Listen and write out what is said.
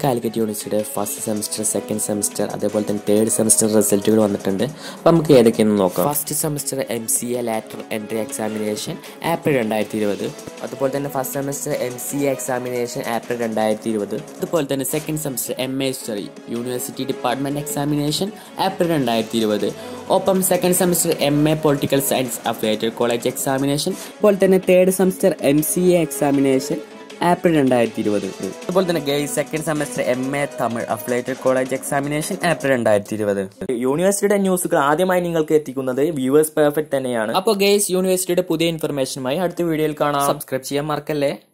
കാലിക്കറ്റ് യൂണിവേഴ്സിറ്റിയുടെ first semester second semester അതേപോലെ തന്നെ തേർഡ് സെമിസ്റ്റർ റിസൾട്ടുകൾ വന്നിട്ടുണ്ട് അപ്പോൾ നമുക്ക് ഏതൊക്കെയെന്ന് നോക്കാം first semester M C A lateral entry examination April രണ്ടായിരത്തി ഇരുപത് അതുപോലെ തന്നെ first semester M C A examination April രണ്ടായിരത്തി ഇരുപത് അതുപോലെ തന്നെ second semester M A history university department examination April രണ്ടായിരത്തി ഇരുപത് ഒപ്പം second semester M A political science affiliated college examination അതുപോലെ തന്നെ third semester M C A examination April രണ്ടായിരത്തി ഇരുപത് അതുപോലെ തന്നെ girls second semester M A Tamil affiliated college examination April രണ്ടായിരത്തി ഇരുപത് യൂണിവേഴ്സിറ്റിയുടെ ന്യൂസുകൾ ആദ്യമായി നിങ്ങൾക്ക് എത്തിക്കുന്നത് വ്യൂവേഴ്സ് പെർഫെക്റ്റ് തന്നെയാണ് അപ്പോൾ ഗേസ് യൂണിവേഴ്സിറ്റിയുടെ പുതിയ ഇൻഫർമേഷനുമായി അടുത്ത വീഡിയോയിൽ കാണാം സബ്സ്ക്രൈബ് ചെയ്യാൻ മറക്കല്ലേ